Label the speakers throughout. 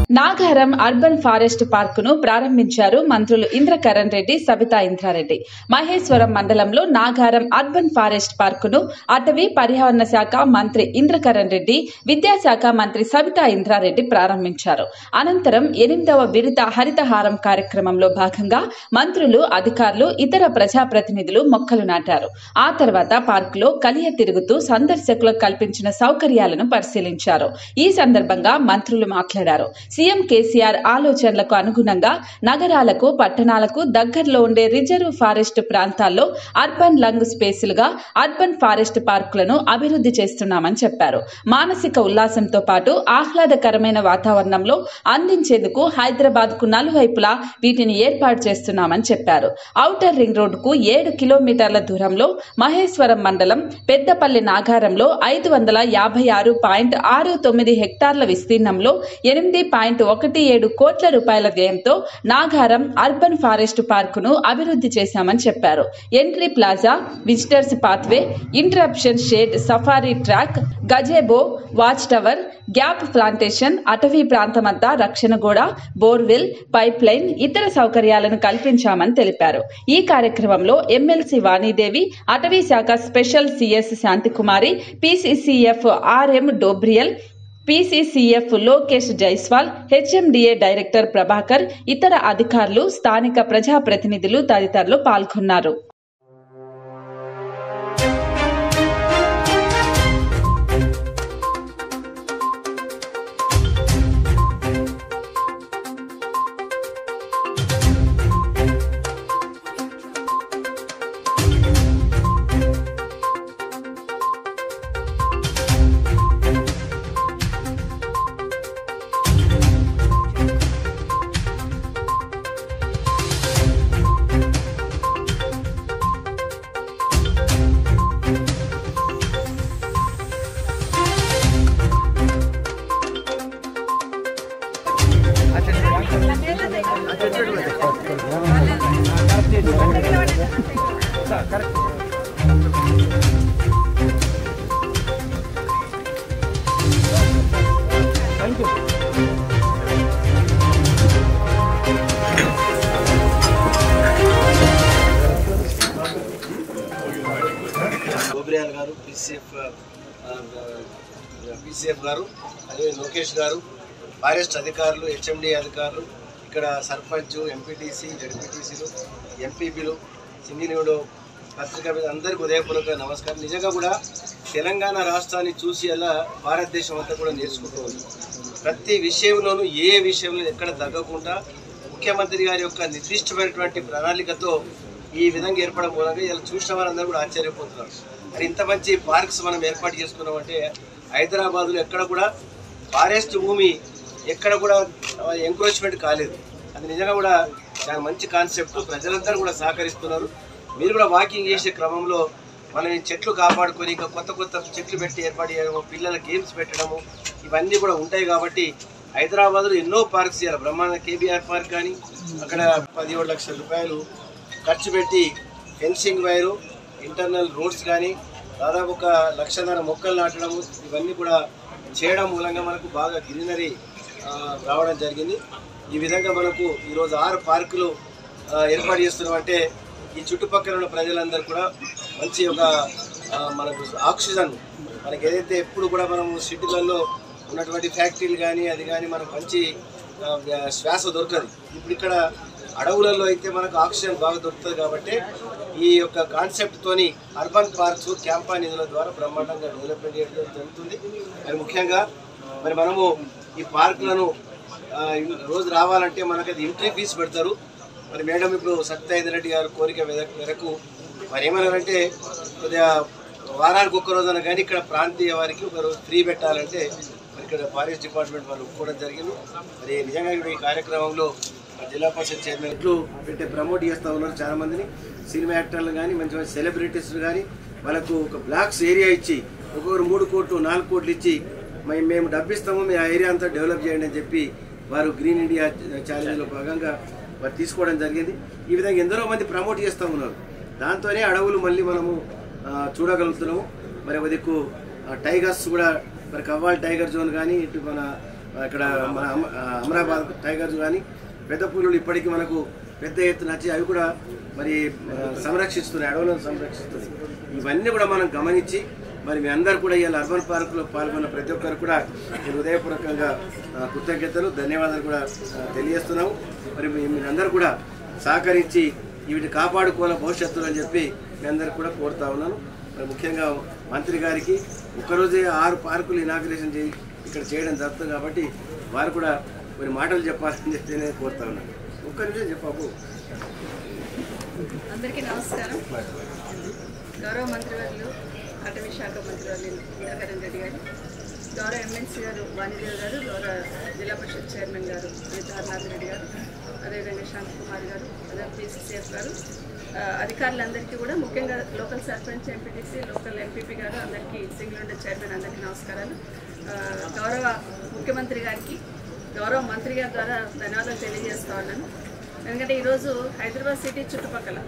Speaker 1: Nagaram urban forest పార్కును ప్రారంభించారు మంత్రులు ఇంద్రకరణ్ రెడ్డి సబితా ఇంద్రారెడ్డి మహేశ్వరం మండలంలో నాగారం అర్బన్ ఫారెస్ట్ పార్కును అటవీ పర్యావరణ శాఖ మంత్రి ఇంద్రకరణ్ రెడ్డి విద్యాశాఖ మంత్రి సబితా ఇంద్రారెడ్డి ప్రారంభించారు అనంతరం ఎనిమిదవ విడత హరితహారం కార్యక్రమంలో భాగంగా మంత్రులు అధికారులు ఇతర ప్రజాప్రతినిధులు మొక్కలు నాటారు ఆ తర్వాత పార్కులో కలియ తిరుగుతూ సందర్శకులకు కల్పించిన సౌకర్యాలను పరిశీలించారు ఈ సందర్భంగా మంత్రులు మాట్లాడారు సీఎం కేసీఆర్ ఆలోచనలకు అనుగుణంగా నగరాలకు పట్టణాలకు దగ్గరలో ఉండే రిజర్వ్ ఫారెస్ట్ ప్రాంతాల్లో అర్బన్ లంగ్ స్పేసులుగా అర్బన్ ఫారెస్ట్ పార్కులను అభివృద్ధి చేస్తున్నామని చెప్పారు మానసిక ఉల్లాసంతో పాటు ఆహ్లాదకరమైన వాతావరణంలో అందించేందుకు హైదరాబాద్ కు నలువైపులా వీటిని ఏర్పాటు చేస్తున్నామని చెప్పారు ఔటర్ రింగ్ రోడ్డుకు ఏడు కిలోమీటర్ల దూరంలో మహేశ్వరం మండలం పెద్దపల్లి నాగారంలో ఐదు వందల యాభై ఆరు పాయింట్ ఆరు తొమ్మిది హెక్టార్ల విస్తీర్ణంలో ఎనిమిది పాయింట్ ఒకటి ఏడు కోట్ల రూపాయల వ్యయంతో నాగారం అర్బన్ ఫారెస్ట్ పార్కును అభివృద్ధి చేశామని చెప్పారు entry plaza visitors pathway interruption shade safari track gazebo watch tower gap plantation అటవీ ప్రాంతమంతా రక్షణ గోడ బోర్వెల్ పైప్ లైన్ ఇతర సౌకర్యాలను కల్పించామని తెలిపారు ఈ కార్యక్రమంలో ఎమ్మెల్సీ వాణీదేవి అటవీ శాఖ special CS Shantikumari PCCF RM Dobriyal PCCF Lokesh Jaiswal HMDA director Prabhakar ఇతర అధికారులు స్థానిక ప్రజాప్రతినిధులు తదితరులు పాల్గొన్నారు
Speaker 2: గోబ్రియాల్ గారు పిసిఎఫ్ పిసిఎఫ్ గారు అదే లోకేష్ గారు ఫారెస్ట్ అధికారులు హెచ్ఎండి అధికారులు ఇక్కడ సర్పంచ్ ఎంపీటీసీ జడ్పీటీసీలు ఎంపీపీలు సింగినీయుడు పత్రికా మీద అందరికీ ఉదయపూర్వక నమస్కారం నిజంగా కూడా తెలంగాణ రాష్ట్రాన్ని చూసి అలా భారతదేశం అంతా కూడా నేర్చుకుంటూ ఉంది ప్రతి విషయంలోనూ ఏ విషయంలో ఎక్కడ తగ్గకుండా ముఖ్యమంత్రి గారి యొక్క నిర్దిష్టమైనటువంటి ప్రణాళికతో ఈ విధంగా ఏర్పడడం మూలంగా ఇలా చూసిన వారందరూ కూడా ఆశ్చర్యపోతున్నారు మరి ఇంత మంచి పార్క్స్ మనం ఏర్పాటు చేసుకున్నామంటే హైదరాబాద్లో ఎక్కడ కూడా ఫారెస్ట్ భూమి ఎక్కడ కూడా ఎంక్రోచ్మెంట్ కాలేదు అది నిజంగా కూడా చాలా మంచి కాన్సెప్ట్ ప్రజలందరూ కూడా సహకరిస్తున్నారు మీరు కూడా వాకింగ్ చేసే క్రమంలో మనం ఈ చెట్లు కాపాడుకొని ఇంకా కొత్త కొత్త చెట్లు పెట్టి ఏర్పాటు చేయడము పిల్లల గేమ్స్ పెట్టడము ఇవన్నీ కూడా ఉంటాయి కాబట్టి హైదరాబాద్లో ఎన్నో పార్క్స్ చేయాలి బ్రహ్మాండ కేబీఆర్ పార్క్ కానీ అక్కడ పదిహేడు లక్షల రూపాయలు ఖర్చు పెట్టి ఫెన్సింగ్ వైరు ఇంటర్నల్ రోడ్స్ కానీ దాదాపు ఒక లక్షన్నర మొక్కలు నాటడము ఇవన్నీ కూడా చేయడం మూలంగా మనకు బాగా గ్రీనరీ ఆ, రావడం జరిగింది ఈ విధంగా మనకు ఈరోజు ఆరు పార్కులు ఆ, ఏర్పాటు చేస్తున్నామంటే ఈ చుట్టుపక్కల ఉన్న ప్రజలందరూ కూడా మంచి ఒక ఆ, మనకు ఆక్సిజన్ మనకి ఏదైతే ఎప్పుడు కూడా మనం సిటీలలో ఉన్నటువంటి ఫ్యాక్టరీలు కానీ అది కానీ మనకు మంచి ఆ, వ్య- శ్వాస దొరకదు ఇప్పుడు ఇక్కడ అడవులలో అయితే మనకు ఆక్సిజన్ బాగా దొరుకుతుంది కాబట్టి ఈ యొక్క కాన్సెప్ట్ తోని అర్బన్ పార్క్స్ క్యాంపా నిధుల ద్వారా బ్రహ్మాండంగా డెవలప్మెంట్ చేయడం జరుగుతుంది మరి ముఖ్యంగా మరి మనము ఈ పార్కులను ఆ, రోజు రావాలంటే మనకు అది ఎంట్రీ ఫీజు పెడతారు మరి మేడం ఇప్పుడు సత్యనారాయణ రెడ్డి గారు కోరిక మేర- మేరకు మరి ఏమన్నారంటే కొద్దిగా వారానికి ఒక్క రోజున కానీ ఇక్కడ ప్రాంతీయ వారికి ఒక రోజు ఫ్రీ పెట్టాలంటే మరి ఇక్కడ ఫారెస్ట్ డిపార్ట్మెంట్ వాళ్ళు ఒప్పుకోవడం జరిగింది మరి నిజంగా ఇప్పుడు ఈ కార్యక్రమంలో జిల్లా పరిషత్ చైర్మన్ ఇట్లు పెట్టే ప్రమోట్ చేస్తూ ఉన్నారు చాలా మందిని సినిమా యాక్టర్లు కానీ మంచి మంచి సెలబ్రిటీస్ కానీ వాళ్ళకు ఒక బ్లాక్స్ ఏరియా ఇచ్చి ఒక్కొక్కరు మూడు కోట్లు నాలుగు కోట్లు ఇచ్చి మేము మేము డబ్బిస్తాము మీ ఆ ఏరియా అంతా డెవలప్ చేయండి అని చెప్పి వారు గ్రీన్ ఇండియా ఛాలెంజ్లో భాగంగా వారు తీసుకోవడం జరిగింది ఈ విధంగా ఎందరో మంది ప్రమోట్ చేస్తూ ఉన్నారు దాంతోనే అడవులు మళ్ళీ మనము ఆ, చూడగలుగుతున్నాము మరి ఒక దిక్కు ఆ, టైగర్స్ కూడా మరి కవ్వాల్ టైగర్ జోన్ కానీ ఇటు మన ఇక్కడ మన అమ- ఆ, అమరాబాద్ టైగర్స్ కానీ పెద్ద పులులు ఇప్పటికీ మనకు పెద్ద ఎత్తున వచ్చి అవి కూడా మరి ఆ, సంరక్షిస్తున్నాయి అడవులను సంరక్షిస్తున్నాయి ఇవన్నీ కూడా మనం గమనించి మరి మీ అందరు కూడా ఇవాళ అర్బన్ పార్కులో పాల్గొన్న ప్రతి ఒక్కరు కూడా నేను హృదయపూర్వకంగా ఆ, కృతజ్ఞతలు ధన్యవాదాలు కూడా ఆ, తెలియజేస్తున్నాము మరి మీ- మీరందరూ కూడా సహకరించి వీటిని కాపాడుకోవాలి భవిష్యత్తులో అని చెప్పి మీ అందరికి కూడా కోరుతా ఉన్నాను మరి ముఖ్యంగా మంత్రి గారికి ఒక్కరోజే ఆరు పార్కులు ఇనాగ్రేషన్ చేయి ఇక్కడ చేయడం జరుగుతుంది కాబట్టి వారు కూడా కొన్ని మాటలు చెప్పాలని చెప్పి నేను కోరుతా ఉన్నాను ఒక్క నిమిషం చెప్పాము
Speaker 3: అందరికీ నమస్కారం గౌరవ మంత్రివర్యులు అటవీ శాఖ మంత్రివర్యులు ఇంద్రకరణ్ రెడ్డి గారు గౌరవ ఎమ్మెల్సీ గారు వాణిదేవ్ గారు గౌరవ జిల్లా పరిషత్ చైర్మన్ గారు హరినాథ్ రెడ్డి గారు అదేవిధంగా శాంత్ కుమార్ గారు అదే పీసీసీఎఫ్ గారు ఆ, అధికారులందరికీ కూడా ముఖ్యంగా local sarpanch MPTC local MPP గారు అందరికీ సింగిల్ ఉండే చైర్మన్ అందరికీ నమస్కారాలు ఆ, గౌరవ ముఖ్యమంత్రి గారికి గౌరవ మంత్రి గారి ద్వారా ధన్యవాదాలు తెలియజేస్తా ఉన్నాను ఎందుకంటే ఈరోజు హైదరాబాద్ సిటీ చుట్టుపక్కల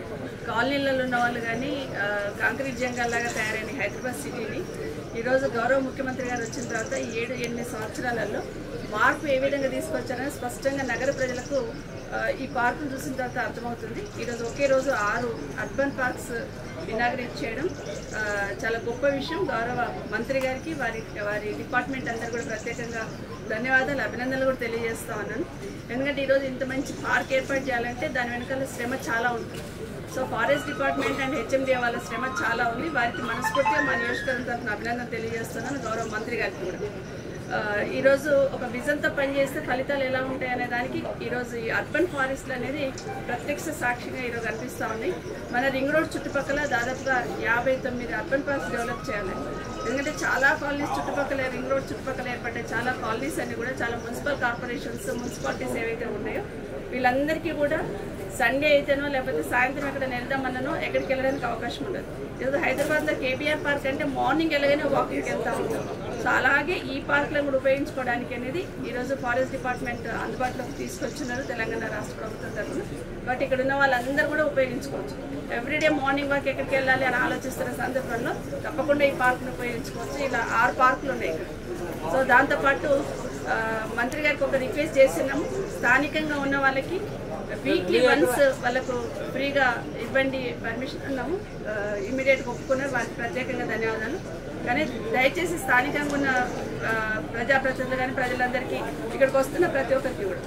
Speaker 3: కాలనీలలో ఉన్న వాళ్ళు కానీ ఆ, కాంక్రీట్ జంగాల్లాగా తయారైన హైదరాబాద్ సిటీని ఈరోజు గౌరవ ముఖ్యమంత్రి గారు వచ్చిన తర్వాత ఈ ఏడు ఎనిమిది సంవత్సరాలలో మార్పు ఏ విధంగా తీసుకొచ్చారని స్పష్టంగా నగర ప్రజలకు ఆ, ఈ పార్కును చూసిన తర్వాత అర్థమవుతుంది ఈరోజు ఒకే రోజు ఆరు అర్బన్ పార్క్స్ ఇనాగ్రేట్ చేయడం ఆ, చాలా గొప్ప విషయం గౌరవ మంత్రి గారికి వారి వారి డిపార్ట్మెంట్ అందరు కూడా ప్రత్యేకంగా ధన్యవాదాలు అభినందనలు కూడా తెలియజేస్తా ఉన్నాను ఎందుకంటే ఈరోజు ఇంత మంచి పార్క్ ఏర్పాటు చేయాలంటే దాని వెనకాల శ్రమ చాలా ఉంటుంది so forest department and HMDA వాళ్ళ శ్రమ చాలా ఉంది వారికి మనస్ఫూర్తిగా మా నియోజకవర్గం తరఫున అభినందన తెలియజేస్తున్నాను గౌరవ మంత్రి గారికి కూడా ఆ, ఈరోజు ఒక విజన్తో పనిచేస్తే ఫలితాలు ఎలా ఉంటాయి అనే దానికి ఈరోజు ఈ అర్బన్ ఫారెస్ట్లు అనేది ప్రత్యక్ష సాక్షిగా ఈరోజు కనిపిస్తూ ఉన్నాయి మన రింగ్ రోడ్ చుట్టుపక్కల దాదాపుగా యాభై తొమ్మిది అర్బన్ పార్క్స్ డెవలప్ చేయాలి ఎందుకంటే చాలా కాలనీస్ చుట్టుపక్కల రింగ్ రోడ్ చుట్టుపక్కల ఏర్పడ్డ చాలా కాలనీస్ అన్ని కూడా చాలా మున్సిపల్ కార్పొరేషన్స్ మున్సిపాలిటీస్ ఏవైతే ఉన్నాయో వీళ్ళందరికీ కూడా సండే అయితేనో లేకపోతే సాయంత్రం ఎక్కడ వెళ్దామన్ననో ఎక్కడికి వెళ్ళడానికి అవకాశం ఉండదు ఈరోజు హైదరాబాద్లో కేబీఆర్ పార్క్ అంటే మార్నింగ్ వెళ్ళగానే వాకింగ్కి వెళ్తూ ఉంటాం సో అలాగే ఈ పార్క్లను కూడా ఉపయోగించుకోవడానికి అనేది ఈరోజు ఫారెస్ట్ డిపార్ట్మెంట్ అందుబాటులోకి తీసుకొచ్చున్నారు తెలంగాణ రాష్ట్ర ప్రభుత్వం తరఫున బట్ ఇక్కడ ఉన్న వాళ్ళందరూ కూడా ఉపయోగించుకోవచ్చు ఎవ్రీడే మార్నింగ్ వాక్ ఎక్కడికి వెళ్ళాలి అని ఆలోచిస్తున్న సందర్భంలో తప్పకుండా ఈ పార్క్ను ఉపయోగించుకోవచ్చు ఇలా ఆరు పార్కులు ఉన్నాయి ఇక్కడ సో దాంతోపాటు ఆ, మంత్రి గారికి ఒక రిక్వెస్ట్ చేస్తున్నాము స్థానికంగా ఉన్న వాళ్ళకి వీక్లీ వన్స్ వాళ్ళకు ఫ్రీగా ఇవ్వండి పర్మిషన్ అన్నాము ఇమీడియట్గా ఒప్పుకున్నారు వారికి ప్రత్యేకంగా ధన్యవాదాలు కానీ దయచేసి స్థానికంగా ఉన్న ఆ, ప్రజాప్రతినిధులు కానీ ప్రజలందరికీ ఇక్కడికి వస్తున్న ప్రతి ఒక్కరికి కూడా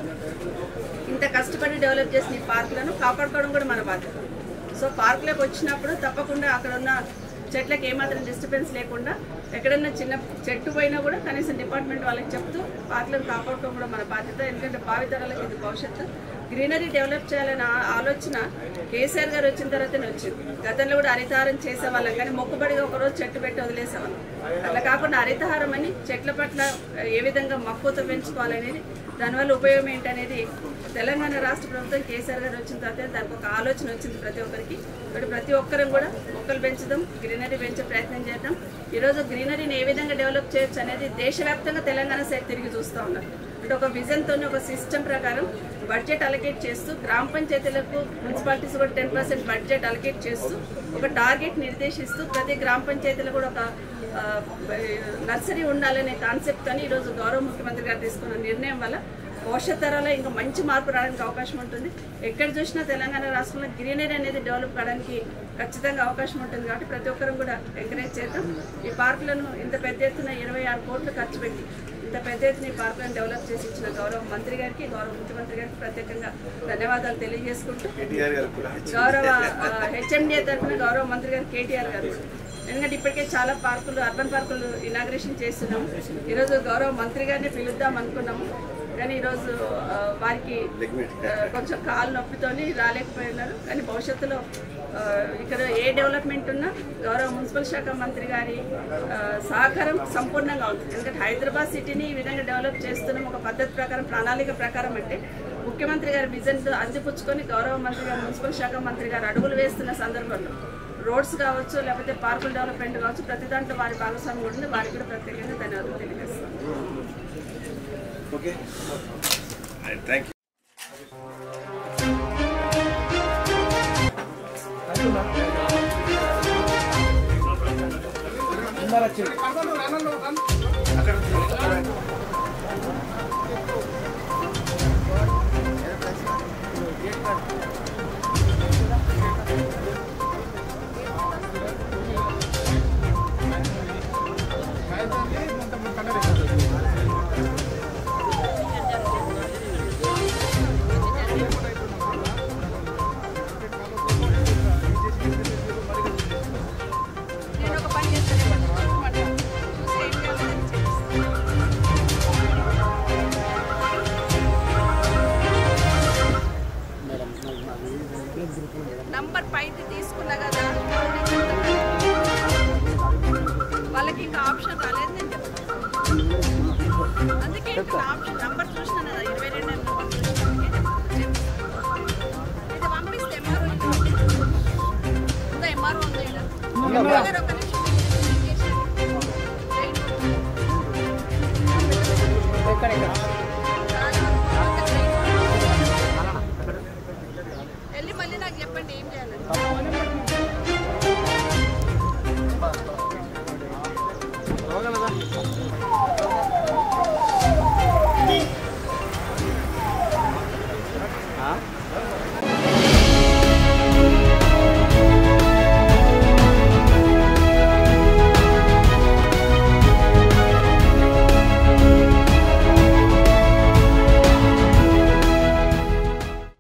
Speaker 3: ఇంత కష్టపడి డెవలప్ చేసిన ఈ పార్కులను కాపాడుకోవడం కూడా మన బాధ్యత సో పార్కులోకి వచ్చినప్పుడు తప్పకుండా అక్కడ ఉన్న చెట్లకి ఏమాత్రం డిస్టర్బెన్స్ లేకుండా ఎక్కడన్నా చిన్న చెట్టు పోయినా కూడా కనీసం డిపార్ట్మెంట్ వాళ్ళకి చెప్తూ పార్కులను కాపాడుకోవడం కూడా మన బాధ్యత ఎందుకంటే భావితరాలకు ఇది భవిష్యత్తు గ్రీనరీ డెవలప్ చేయాలనే ఆ- ఆలోచన కేసీఆర్ గారు వచ్చిన తర్వాతనే వచ్చింది గతంలో కూడా హరితహారం చేసేవాళ్ళం కానీ మొక్కుబడిగా ఒకరోజు చెట్టు పెట్టి వదిలేసేవాళ్ళం అట్లా కాకుండా హరితహారం అని చెట్ల పట్ల ఏ విధంగా మక్కువతో పెంచుకోవాలనేది దానివల్ల ఉపయోగం ఏంటనేది తెలంగాణ రాష్ట్ర ప్రభుత్వం కేసీఆర్ గారు వచ్చిన తర్వాత దానికి ఒక ఆలోచన వచ్చింది ప్రతి ఒక్కరికి ఇప్పుడు ప్రతి ఒక్కరం కూడా మొక్కలు పెంచుదాం గ్రీనరీ పెంచే ప్రయత్నం చేద్దాం ఈరోజు గ్రీనరీని ఏ విధంగా డెవలప్ చేయొచ్చు అనేది దేశవ్యాప్తంగా తెలంగాణ సైడ్ తిరిగి చూస్తూ ఉన్నారు అంటే ఒక విజన్తో ఒక సిస్టమ్ ప్రకారం బడ్జెట్ అలకేట్ చేస్తూ గ్రామ పంచాయతీలకు మున్సిపాలిటీస్ కూడా టెన్ పర్సెంట్ బడ్జెట్ అలకేట్ చేస్తూ ఒక టార్గెట్ నిర్దేశిస్తూ ప్రతి గ్రామ పంచాయతీలో కూడా ఒక ఆ, నర్సరీ ఉండాలనే కాన్సెప్ట్ అని ఈరోజు గౌరవ ముఖ్యమంత్రి గారు తీసుకున్న నిర్ణయం వల్ల భవిష్యత్ తరాల్లో ఇంకా మంచి మార్పు రావడానికి అవకాశం ఉంటుంది ఎక్కడ చూసినా తెలంగాణ రాష్ట్రంలో గ్రీనరీ అనేది డెవలప్ కావడానికి ఖచ్చితంగా అవకాశం ఉంటుంది కాబట్టి ప్రతి ఒక్కరం కూడా ఎంకరేజ్ చేద్దాం ఈ పార్కులను ఇంత పెద్ద ఎత్తున ఇరవై ఆరు కోట్లు ఖర్చు పెట్టి ఇంత పెద్ద ఎత్తున ఈ పార్కులను డెవలప్ చేసి ఇచ్చిన గౌరవ మంత్రి గారికి గౌరవ ముఖ్యమంత్రి గారికి ప్రత్యేకంగా ధన్యవాదాలు తెలియజేసుకుంటూ
Speaker 2: కేటీఆర్ గారు కూడా
Speaker 3: గౌరవ హెచ్ఎండిఏ తరఫున గౌరవ మంత్రి గారు కేటీఆర్ గారు ఎందుకంటే ఇప్పటికే చాలా పార్కులు అర్బన్ పార్కులు ఇనాగ్రేషన్ చేస్తున్నాము ఈరోజు గౌరవ మంత్రి గారిని పిలుద్దాం అనుకున్నాము కానీ ఈరోజు ఆ, వారికి ఆ, కొంచెం కాలు నొప్పితోని రాలేకపోయినారు కానీ భవిష్యత్తులో ఆ, ఇక్కడ ఏ డెవలప్మెంట్ ఉన్నా గౌరవ మున్సిపల్ శాఖ మంత్రి గారి ఆ, సహకారం సంపూర్ణంగా ఉంది ఎందుకంటే హైదరాబాద్ సిటీని ఈ విధంగా డెవలప్ చేస్తున్నాం ఒక పద్ధతి ప్రకారం ప్రణాళిక ప్రకారం అంటే ముఖ్యమంత్రి గారి విజన్ అందిపుచ్చుకొని గౌరవ మంత్రి గారు మున్సిపల్ శాఖ మంత్రి గారు అడుగులు వేస్తున్న సందర్భంలో రోడ్స్ కావచ్చు లేకపోతే పార్కుల డెవలప్మెంట్ కావచ్చు ప్రతి దాంట్లో వారి భాగస్వామ్యం కూడా ఉంది వారికి కూడా ప్రత్యేకంగా ధన్యవాదాలు తెలియజేస్తాను
Speaker 2: ఓకే థ్యాంక్ యూ అక్కడ
Speaker 3: నేను ఒక పని చేస్తాను చూసి ఏం చేయాలో చేస్తాను నంబర్ పైన తీసుకున్నా కదా వాళ్ళకి ఇంకా ఆప్షన్ రాలేదు నేను చెప్తాను అందుకే ఇంకా ఆప్షన్ నంబర్ చూసినా కదా ఇరవై రెండు నెంబర్ చూసినా ఇది పంపిస్తే ఎంఆర్ఓ ఉందా ఎంఆర్ఓ ఉందా ఇక్కడ బ్రదర్ ఒక నిమిషం వెళ్ళి మళ్ళీ నాకు చెప్పండి ఏం చేయాలి